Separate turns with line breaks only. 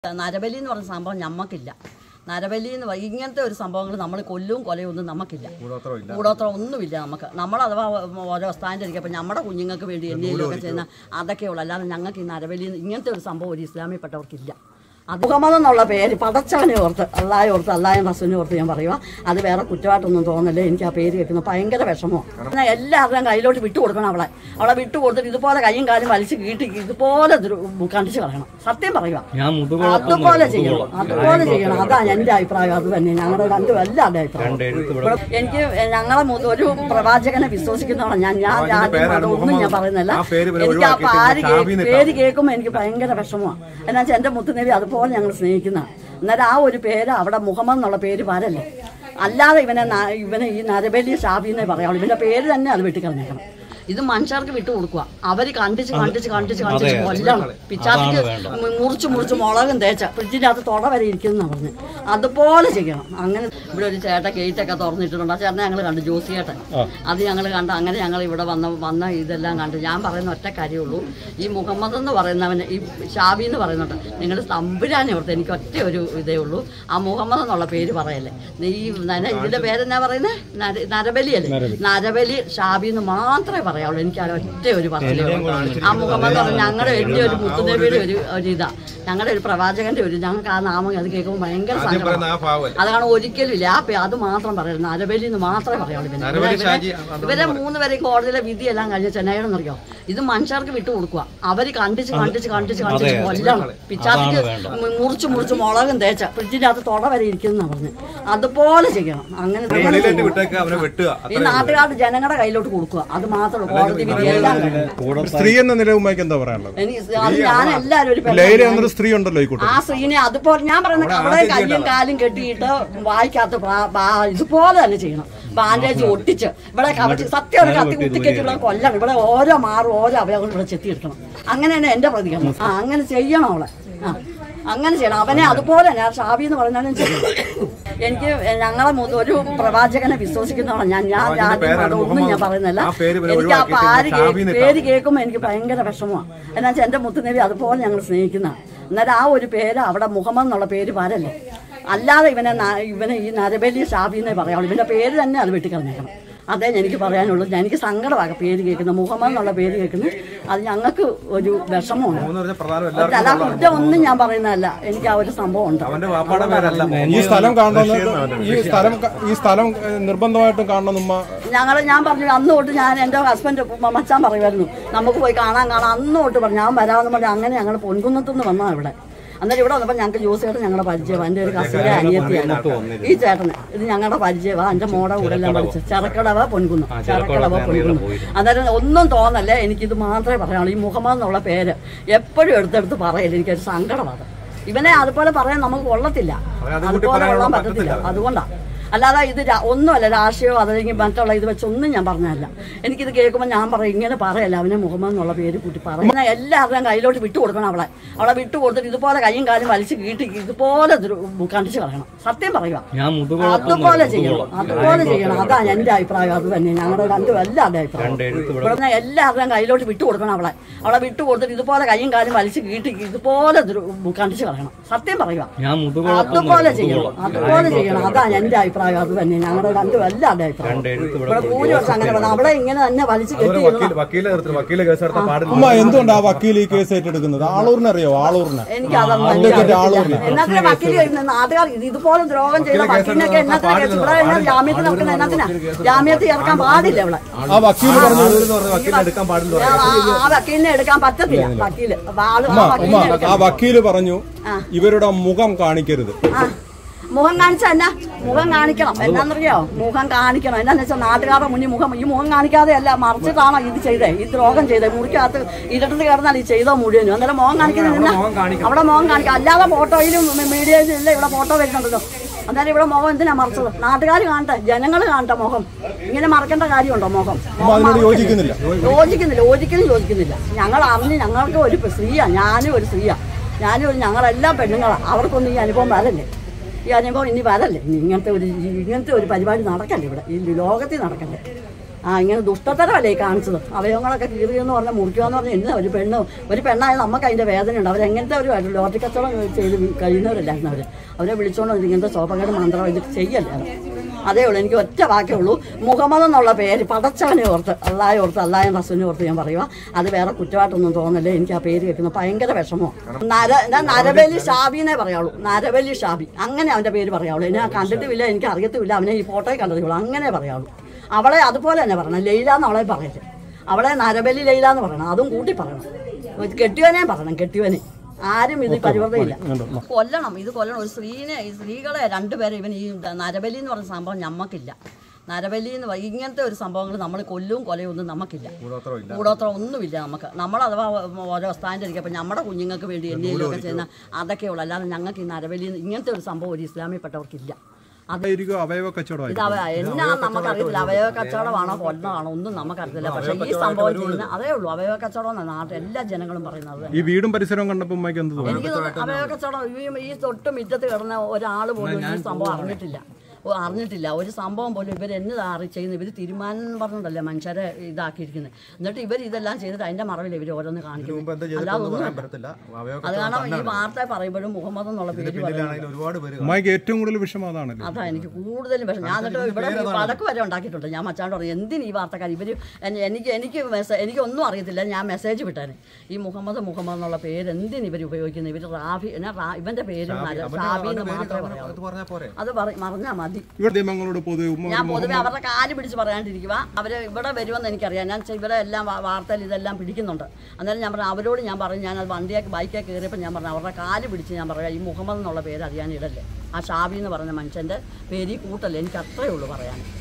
നരബലി എന്ന് പറഞ്ഞ സംഭവം ഞമ്മക്കില്ല നരബലി എന്ന് പറ ഇങ്ങനത്തെ ഒരു സംഭവങ്ങൾ നമ്മൾ കൊല്ലും കൊലയും ഒന്നും നമുക്കില്ല
കൂടോത്രമില്ല
കൂടോത്രം ഒന്നുമില്ല നമുക്ക് നമ്മൾ അഥവാ ഓരോ സ്റ്റാൻഡ് ഇരിക്കുമ്പോൾ നമ്മുടെ കുഞ്ഞുങ്ങൾക്ക് വേണ്ടി എന്തെങ്കിലുമൊക്കെ ചെയ്യുന്ന അതൊക്കെ ഉള്ളൂ അല്ലാതെ ഞങ്ങൾക്ക് ഈ നരബലി എന്ന് ഇങ്ങനത്തെ ഒരു സംഭവം ഒരു ഇസ്ലാമിൽപ്പെട്ടവർക്കില്ല അത് മുഹമ്മദ് എന്നുള്ള പേര് പടച്ചവനെ ഓർത്ത് അള്ളാഹെ ഓർത്ത് അള്ളാഹെ റസൂനെ ഓർത്ത് ഞാൻ പറയുക അത് വേറെ കുറ്റമായിട്ടൊന്നും തോന്നല്ലേ എനിക്ക് ആ പേര് കേൾക്കുന്നത് ഭയങ്കര വിഷമമാണ് എല്ലാവരുടെയും കയ്യിലോട്ട് വിട്ടു കൊടുക്കണം അവളെ അവളെ വിട്ടു കൊടുത്തിട്ട് ഇതുപോലെ കൈയും കാലും വലിച്ച് കീട്ടി ഇതുപോലെ ദ്രു- കണ്ടിച്ച് കളയണം സത്യം പറയുക
ഞാൻ മുതുകുളത്ത്
അതുപോലെ ചെയ്യണം അതുപോലെ ചെയ്യണം അതാ എന്റെ അഭിപ്രായം അത് തന്നെ ഞങ്ങളുടെ രണ്ടും എല്ലാവരുടെ അഭിപ്രായം
രണ്ട് എഴുത്ത് ഇവിടെ
ഇവിടെ എനിക്ക് ഞങ്ങളെ മു- ഒരു പ്രവാചകനെ വിശ്വസിക്കുന്നതാണ് ഞാൻ ഞാൻ
അതിന്റെ
ജാതി
പേരാണ്
മതം ഒന്നും ഞാൻ
മുഹമ്മദ്.
പറയുന്നില്ല
ആ പേര് ഇവരെ
എനിക്ക് ആ
ഒഴിവാക്കിയിട്ട്
പാര് കേ-
ഷാബിന്ന് ഇട്ടാ
പേര് കേൾക്കുമ്പോൾ എനിക്ക് ഭയങ്കര വിഷമമാണ് എന്നാ വെച്ചാൽ എന്റെ മുത്തുനബി അതുപോലെ ഞങ്ങൾ സ്നേഹിക്കുന്ന എന്നാൽ ആ ഒരു പേര് അവിടെ മുഹമ്മദ് എന്നുള്ള പേര് വരല്ലേ അല്ലാതെ ഇവനെ ന- ഇവനെ ഈ നരബലി ഷാബിന്നേ പറയാവുള്ളൂ ഇവന്റെ പേര് തന്നെ അത് വെട്ടിക്കളഞ്ഞേക്കണം ഇത് മനുഷ്യർക്ക് വിട്ടു കൊടുക്കുക അവര് കണ്ടിച്ച് കണ്ടിച്ച് കണ്ടിച്ച് കണ്ടിച്ച് കൊല്ലണം പിച്ചാത്തിക്ക് മു- മുറിച്ച് മുറിച്ച് മുളകും തേച്ച ഫ്രിഡ്ജിന്റെ അകത്ത് തൊട വരെ ഇരിക്കുന്ന പറഞ്ഞു അതുപോലെ ചെയ്യണം അങ്ങനെ ഇവിടെ ഒരു ചേട്ട ഗേറ്റൊക്കെ തുറന്നിട്ടുണ്ട് ആ ചേട്ടനെ ഞങ്ങൾ കണ്ടു ജോസി ചേട്ടൻ അത് ഞങ്ങൾ കണ്ട് അങ്ങനെ ഞങ്ങൾ ഇവിടെ വന്ന വന്ന ഇതെല്ലാം കണ്ട് ഞാൻ പറയുന്ന ഒറ്റ കാര്യമുള്ളൂ ഈ മുഹമ്മദ് എന്ന് പറയുന്നവന് ഈ ഷാബി എന്ന് പറയുന്നുണ്ട് നിങ്ങൾ തമ്പുരാനെ ഓർത്ത് എനിക്ക് ഒറ്റ ഒരു ഇതേ ഉള്ളൂ ആ മുഹമ്മദ് എന്നുള്ള പേര് പറയല്ലേ ഈ നര- ഇതിന്റെ പേരെന്നാ പറയുന്നത് നര- നരബലിയല്ലേ നരബലി ഷാബി എന്ന് മാത്രമേ പറയാവുള്ളൂ എനിക്ക് ആ ഒറ്റ ഒരു പറയലേ ഉള്ളൂ. ആ മുഹമ്മദ് പറഞ്ഞ ഞങ്ങളുടെ വലിയ ഒരു മുത്തുദേവിയുടെ ഒരു ഒരു ഇതാ ഞങ്ങളുടെ ഒരു പ്രവാചകന്റെ ഒരു ഞങ്ങൾക്ക് ആ നാമം അത് കേൾക്കുമ്പോൾ ഭയങ്കര
ആദ്യം
സങ്കടം
പറയുന്ന ആ ഭാവം
അത് കാരണം ഒരിക്കലും ഇല്ല ആ പേ- അത് മാത്രം പറയരുത് നരബലി എന്ന് മാത്രമേ പറയുള്ളൂ പിന്നെ
നരബലി
ഇവരെ-
ഷാജി
ഇവരെ മൂന്ന് പേരെയും കോടതിയിലെ വിധിയെല്ലാം കഴിഞ്ഞ ചെന്നൈയെന്നറിയോ ഇത് മനുഷ്യർക്ക് വിട്ടു കൊടുക്കുക അവര് കണ്ടിച്ച് കണ്ടിച്ച് കണ്ടിച്ച് കണ്ടിച്ച് കൊല്ലണം പിച്ചാത്തിക്ക് മു- മുറിച്ച് മുറിച്ച് മുളകും തേച്ച ഫ്രിഡ്ജിന്റെ അകത്ത് തൊട വരെ ഇരിക്കുന്ന പറഞ്ഞു അതുപോലെ ചെയ്യണം അങ്ങനെ
വെളിയിലേക്ക് വിട്ടേക്ക് അവനെ വെട്ടുക
ഈ നാട്ടുകാരുടെ ജനങ്ങളുടെ കയ്യിലോട്ട് കൊടുക്കുക അത് മാത്രമേ കോടതി വിധിയെല്ലാം കഴിഞ്ഞു
സ്ത്രീ എന്ന നിലവുമായിക്ക് എന്താ പറയാനുള്ളത്
എനിക്ക് അത് ഞാൻ എല്ലാവരും ഒരു
ലൈല
പെണ്ണാണ്.
എന്നൊരു സ്ത്രീ ഉണ്ടല്ലോ ഈ കൂട്ടം
ആ സ്ത്രീനെ അതുപോലെ ഞാൻ പറയുന്നത് അവിടെ കയ്യും കാലും കെട്ടിയിട്ട് വായിക്കാത്ത ഇതുപോലെ തന്നെ ചെയ്യണം ബാൻഡേജ് ഒട്ടിച്ച് ഇവിടെ കവച്ച് സത്യം ഒരു കത്തി കുത്തിക്കെട്ടി ഇവിടെ കൊല്ലണം ഇവിടെ ഓരോ മാറും ഓരോ അവയവങ്ങൾ ഇവിടെ ചെത്തിയെടുക്കണം അങ്ങനെ തന്നെ എന്റെ പ്രതികരണം ആ അങ്ങനെ ചെയ്യണം അവളെ ആ അങ്ങനെ ചെയ്യണം അവനെ അതുപോലെ തന്നെ ആ ഷാബി എന്ന് പറഞ്ഞാലും ചെയ്യണം എനിക്ക് ഞങ്ങളെ മു- ഒരു പ്രവാചകനെ വിശ്വസിക്കുന്നതാണ് ഞാൻ ഞാൻ
അതിന്റെ
ജാതി
പേരാണ്
മതം ഒന്നും ഞാൻ
മുഹമ്മദ്.
പറയുന്നില്ല
ആ പേര് ഇവരെ
എനിക്ക് ആ
ഒഴിവാക്കിയിട്ട്
പാര് കേ-
ഷാബിന്ന് ഇട്ടാ
പേര് കേൾക്കുമ്പോൾ എനിക്ക് ഭയങ്കര വിഷമമാണ് എന്നാ വെച്ചാൽ എന്റെ മുത്തുനബി അതുപോലെ ഞങ്ങൾ സ്നേഹിക്കുന്ന എന്നാൽ ആ ഒരു പേര് അവിടെ മുഹമ്മദ് എന്നുള്ള പേര് വരല്ലേ അല്ലാതെ ഇവനെ ന- ഇവനെ ഈ നരബലി ഷാബിന്നേ പറയാവുള്ളൂ ഇവന്റെ പേര് തന്നെ അത് വെട്ടിക്കളഞ്ഞേക്കണം അതേ എനിക്ക് പറയാനുള്ളൂ എനിക്ക് സങ്കടമാകും പേര് കേൾക്കുന്നത് മുഹമ്മദ് എന്നുള്ള പേര് കേൾക്കുന്നത് അത് ഞങ്ങൾക്ക് ഒരു വിഷമമാണ്
എന്ന് പറഞ്ഞാൽ പ്രധാനം
അല്ല
എല്ലാവർക്കും
കുറ്റം ഒന്നും ഞാൻ പറയുന്നതല്ല എനിക്ക് ആ ഒരു സംഭവം ഉണ്ട്
അവന്റെ വാപ്പാടെ പേരല്ല
ഈ സ്ഥലം കാണണമെന്ന് ഈ സ്ഥലം ക- ഈ സ്ഥലം ഏഹ്, നിർബന്ധമായിട്ടും കാണണമെന്ന് ഉമ്മ
ഞങ്ങൾ ഞാൻ പറഞ്ഞു അന്ന് തൊട്ട് ഞാൻ എൻ്റെ ഹസ്ബൻഡ് മച്ചാൻ പറയുമായിരുന്നു നമുക്ക് പോയി കാണാൻ കാണാൻ അന്ന് തൊട്ട് പറഞ്ഞു ഞാൻ വരാമെന്ന് പറഞ്ഞു അങ്ങനെ ഞങ്ങൾ പൊൻകുന്നത്തുനിന്ന് വന്നതാണ് ഇവിടെ അന്നേരം ഇവിടെ വന്നപ്പോൾ ഞങ്ങൾക്ക് ജോസ് ചേട്ടൻ ഞങ്ങളുടെ പരിചയമാണ് എൻ്റെ ഒരു കസിൻ്റെ അനിയത്തിയാണ് ഈ ചേട്ടന് ഇത് ഞങ്ങളുടെ പരിചയമാണ് എൻ്റെ മോടെ കൂടെ എല്ലാം പഠിച്ചത് ചെറക്കടവ പൊൻകുന്നം ചെറക്കടവ പൊൻകുന്നം അന്നേരം ഒന്നും തോന്നല്ലേ എനിക്കിത് മാത്രമേ പറയാനുള്ളൂ ഈ മുഹമ്മദ് എന്നുള്ള പേര് എപ്പോഴും എടുത്തെടുത്ത് പറയില്ല എനിക്കൊരു സങ്കടമാണ് ഇവനെ അതുപോലെ പറയാൻ നമുക്ക് കൊള്ളത്തില്ല
അത് കൂട്ടി
അതുപോലെ
പറയാനുള്ള
കൊള്ളാൻ പറ്റത്തില്ല അതുകൊണ്ടാണ് അല്ലാതെ ഇത് രാ- ഒന്നുമല്ല രാഷ്ട്രീയമോ അതല്ലെങ്കിൽ മറ്റുള്ള ഇത് വെച്ചൊന്നും ഞാൻ പറഞ്ഞതല്ല എനിക്കിത് കേൾക്കുമ്പോൾ ഞാൻ പറയും ഇങ്ങനെ പറയല്ല അവനെ മുഹമ്മദ് എന്നുള്ള പേര് കൂട്ടി പറയുന്ന എല്ലാവരുടെയും കയ്യിലോട്ട് വിട്ടു കൊടുക്കണം അവളെ അവളെ വിട്ടു കൊടുത്തിട്ട് ഇതുപോലെ കൈയും കാലും വലിച്ച് കീട്ടി ഇതുപോലെ ദ്രു- കണ്ടിച്ച് കളയണം സത്യം പറയുക
ഞാൻ മുതുകുളത്ത്
അതുപോലെ ചെയ്യണം അതുപോലെ ചെയ്യണം അതാ എന്റെ അഭിപ്രായം അത് തന്നെ ഞങ്ങളുടെ രണ്ടും എല്ലാവരുടെ അഭിപ്രായം
രണ്ട് എഴുത്ത് ഇവിടെ
ഇവിടെ എല്ലാവരുടെയും കയ്യിലോട്ട് വിട്ടു കൊടുക്കണം അവളെ അവളെ വിട്ടു കൊടുത്തിട്ട് ഇതുപോലെ കൈയും കാലും വലിച്ച് കീട്ടി ഇതുപോലെ ദ്രു- കണ്ടിച്ച് കളയണം സത്യം പറയുക
ഞാൻ മുതുകുളത്ത്
അതുപോലെ ചെയ്യണം അതുപോലെ ചെയ്യണം അതാ എന്റെ അഭിപ്രായം അത് തന്നെ ഞങ്ങളുടെ രണ്ടും എല്ലാവരുടെ അഭിപ്രായം
രണ്ട് എഴുത്ത് ഇവിടെ
ഇവിടെ ഭൂരിപക്ഷം അങ്ങനെ പറഞ്ഞു അവിടെ ഇങ്ങനെ തന്നെ വലിച്ചു
അതുപോലെ
കെട്ടി
വക്കീൽ വക്കീലെ നിർത്തി വക്കീലെ കേസ് എടുത്താൽ പാടില്ല
ഉമ്മ എന്തുകൊണ്ട് ആ വക്കീൽ ഈ കേസ് ഏറ്റെടുക്കുന്നത് ആളൂരിനെ അറിയോ ആളൂരിനെ
എനിക്ക് അതൊന്നും
അഡ്വക്കേറ്റ് ആളൂരിനെ
എന്നാത്തിനാ വക്കീൽ വരുന്നത് നാട്ടുകാർ ഇത് ഇതുപോലെ ദ്രോഹം ചെയ്ത വക്കീലിനൊക്കെ എന്നാത്തിനാ കേസ് ഇവിടെ എന്നാ ജാമ്യത്തിൽ നടക്കുന്ന എന്നാത്തിനാ ജാമ്യത്തിൽ ഇറക്കാൻ പാടില്ല ഇവിടെ
ആ വക്കീൽ പറഞ്ഞു
ആളൂർ എന്ന് പറഞ്ഞ വക്കീലിനെ എടുക്കാൻ പാടില്ല
ആ ആ വക്കീലിനെ എടുക്കാൻ പറ്റത്തില്ല വക്കീല് അപ്പൊ ആള് ആ
ഉമ്മ ഉമ്മ
വക്കീലിനെ
ആ
എടുക്കാൻ
വക്കീല് പറഞ്ഞു
ആ.
ഇവരുടെ മുഖം കാണിക്കരുത്
ആ മുഖം കാണിച്ച എന്നാ മുഖം കാണിക്കണം എന്നാന്നറിയോ മുഖം കാണിക്കണം എന്നാന്ന് വെച്ചാൽ നാട്ടുകാരുടെ മുന്നിൽ മുഖം ഈ മുഖം കാണിക്കാതെ അല്ല മറിച്ചിട്ടാണോ ഇത് ചെയ്തേ ഈ ദ്രോഹം ചെയ്തേ മുറിക്കകത്ത് ഇരട്ടത്ത് കിടന്നാൽ ഈ ചെയ്തോ മുഴുവനും അന്നേരം മുഖം കാണിക്കുന്നത് എന്നാ അവിടെ മുഖം കാണിക്കാം അല്ലാതെ ഫോട്ടോയിലും മീഡിയയിലും ഇല്ല ഇവിടെ ഫോട്ടോ വരുന്നുണ്ടല്ലോ അന്നേരം ഇവിടെ മുഖം എന്തിനാ മറിച്ചത് നാട്ടുകാർ കാണട്ടെ ജനങ്ങൾ കാണട്ടെ മുഖം ഇങ്ങനെ മറക്കേണ്ട കാര്യമുണ്ടോ മുഖം
ഉമ്മ അതിനോട് യോജിക്കുന്നില്ല
യോജിക്കുന്നില്ല ഒരിക്കലും യോജിക്കുന്നില്ല ഞങ്ങൾ അറിഞ്ഞ് ഞങ്ങൾക്ക് ഒരു സ്ത്രീയാ ഞാനും ഒരു സ്ത്രീയാ ഞാനും ഒരു ഞങ്ങളെല്ലാം പെണ്ണുങ്ങളാണ് അവർക്കൊന്നും ഈ അനുഭവം വരല്ലേ ഈ അനുഭവം ഇനി വരല്ലേ ഇനി ഇങ്ങനത്തെ ഒരു ഇങ്ങനത്തെ ഒരു പരിപാടി നടക്കല്ലേ ഇവിടെ ഈ ലോകത്തിൽ നടക്കല്ലേ ആ ഇങ്ങനെ ദുഷ്ടത്തരമല്ലേ ഈ കാണിച്ചത് അവയവങ്ങളൊക്കെ കീറിയെന്ന് പറഞ്ഞാൽ മുറിക്കുക എന്ന് പറഞ്ഞാൽ ഇന്ന് ഒരു പെണ്ണ് ഒരു പെണ്ണായ നമുക്ക് അതിൻ്റെ വേദനയുണ്ട് അവരെങ്ങനത്തെ ഒരു ലോട്ടറി കച്ചവടം ചെയ്ത് കഴിയുന്നവരല്ലായിരുന്നു അവർ അവരെ വിളിച്ചോണ്ട് വന്നിട്ട് ഇങ്ങനത്തെ സോപ്പകേട് മന്ത്രം ഇത് ചെയ്യല്ലായിരുന്നു അതേ ഉള്ളൂ എനിക്ക് ഒറ്റ വാക്കേ ഉള്ളൂ മുഹമ്മദ് എന്നുള്ള പേര് പടച്ചവനെ ഓർത്ത് അള്ളാഹെ ഓർത്ത് അള്ളാഹെ റസൂലിനെ ഓർത്ത് ഞാൻ പറയുക അത് വേറെ കുറ്റമായിട്ടൊന്നും തോന്നല്ലേ എനിക്ക് ആ പേര് കേൾക്കുന്നത് ഭയങ്കര വിഷമമാണ് നര ഞാൻ നരബലി ഷാബിനെ പറയുള്ളൂ നരബലി ഷാബി അങ്ങനെ അവൻ്റെ പേര് പറയാവുള്ളൂ എന്നെ കണ്ടിട്ടുമില്ല എനിക്ക് അറിയത്തുമില്ല അവനെ ഈ ഫോട്ടോയിൽ കണ്ടതേ അങ്ങനെ പറയാവുള്ളൂ അവളെ അതുപോലെ തന്നെ പറയണം ലൈല എന്ന് അവളെ പറയരുത് അവളെ നരബലി ലൈല എന്ന് പറയണം അതും കൂട്ടി പറയണം കെട്ടിയവനെ പറയണം കെട്ടിയവനെ ആരും ഇത് പരിവർത്തയില്ല കൊല്ലണം ഇത് കൊല്ലണം ഒരു സ്ത്രീനെ ഈ സ്ത്രീകളെ രണ്ടുപേരെ ഇവൻ ഈ നരബലി എന്ന് പറയുന്ന സംഭവം ഞമ്മക്കില്ല നരബലി എന്ന് പറയും ഇങ്ങനത്തെ ഒരു സംഭവങ്ങൾ നമ്മൾ കൊല്ലും കൊലയും ഒന്നും നമുക്കില്ല കൂടോത്രം ഒന്നുമില്ല നമുക്ക് നമ്മൾ അഥവാ ഓരോ സ്ഥാനത്ത് ഇരിക്കുമ്പോൾ നമ്മുടെ കുഞ്ഞുങ്ങൾക്ക് വേണ്ടി എന്തെങ്കിലുമൊക്കെ ചെയ്യുന്ന അതൊക്കെ ഉള്ളൂ അല്ലാതെ ഞങ്ങൾക്ക് ഈ നരബലി ഇങ്ങനത്തെ ഒരു സംഭവം ഒരു ഇസ്ലാമിൽപ്പെട്ടവർക്കില്ല അത്
അതായിരിക്കും അവയവ കച്ചവടമായി
ഇത് അവ എന്നാ നമുക്കറിയത്തില്ല അവയവ കച്ചവടമാണോ കൊല്ലമാണോ ഒന്നും നമുക്കറിയത്തില്ല പക്ഷേ ഈ സംഭവം ചെയ്യുന്ന അതേ ഉള്ളൂ അവയവ കച്ചവടം എന്നാണ് നാട്ടിൽ എല്ലാ ജനങ്ങളും പറയുന്നത് അത് തന്നെ.
ഈ വീടും പരിസരവും കണ്ടപ്പോൾ ഉമ്മയ്ക്ക് എന്ത് തോന്നി
എനിക്ക് തോന്നുന്നു അവയവ കച്ചവടം ഈ- ഈ തൊട്ട് മുറ്റത്ത് കിടന്ന ഒരാൾ പോലും ഈ സംഭവം അറിഞ്ഞിട്ടില്ല ഓ, അറിഞ്ഞിട്ടില്ല ഒരു സംഭവം പോലും ഇവർ എന്നതാ അറി ചെയ്യുന്നത് ഇവർ തീരുമാനം പറഞ്ഞിട്ടല്ലേ മനുഷ്യരെ ഇതാക്കിയിരിക്കുന്നത് എന്നിട്ട് ഇവർ ഇതെല്ലാം ചെയ്തിട്ട് അതിന്റെ മറവിൽ ഇവർ ഓരോന്ന് കാണിക്കുന്നത് അല്ലാതെ ഒന്നും അത് കാരണം ഈ വാർത്ത പറയുമ്പോഴും മുഹമ്മദ് എന്നുള്ള പേര് പറയുന്നത്
ഒരുപാട് പേര്
ഉമ്മയ്ക്ക് ഏറ്റവും കൂടുതൽ വിഷമം അതാണല്ലേ
അതാ എനിക്ക് കൂടുതലും വിഷം ഞാൻ എന്നിട്ട് ഇവിടെ വഴക്ക് വരെ ഉണ്ടാക്കിയിട്ടുണ്ട് ഞാൻ മച്ചാണ്ട് പറഞ്ഞു എന്തിന് ഈ വാർത്തക്കാർ ഇവർ എനിക്ക് എനിക്ക് മെസ്സേജ് എനിക്ക് ഒന്നും അറിയത്തില്ല ഞാൻ മെസ്സേജ് വിട്ടേനെ ഈ മുഹമ്മദ് മുഹമ്മദ് എന്നുള്ള പേര് എന്തിന് ഇവർ ഉപയോഗിക്കുന്നത് ഇവർ റാഫി എന്നാ റാ- ഇവന്റെ പേര് നര- ഷാബി എന്ന് മാത്രമേ പറയാവൂ
അത് പറഞ്ഞാൽ പോരെ
അത് പറഞ്ഞാൽ മതി
ഇവിടെ ദീപങ്ങളോട് പൊതുവെ ഉമ്മ
ഞാൻ പൊതുവെ അവരുടെ കാല് പിടിച്ച് പറയാണ്ടിരിക്കുക അവര് ഇവിടെ വരുമെന്ന് എനിക്കറിയാം ഞാൻ ചെ- ഇവിടെ എല്ലാം വാ- വാർത്തയിൽ ഇതെല്ലാം പിടിക്കുന്നുണ്ട് അന്നേരം ഞാൻ പറഞ്ഞു അവരോട് ഞാൻ പറഞ്ഞു ഞാൻ അത് വണ്ടിയൊക്കെ ബൈക്കൊക്കെ കയറിയപ്പോൾ ഞാൻ പറഞ്ഞു അവരുടെ കാല് പിടിച്ച് ഞാൻ പറയാം ഈ മുഹമ്മദ് എന്നുള്ള പേര് അറിയാൻ ഇടല്ലേ ആ ഷാബി എന്ന് പറഞ്ഞ മനുഷ്യൻ്റെ പേര് ഈ കൂട്ടല്ലേ എനിക്ക് അത്രയേ ഉള്ളൂ പറയാൻ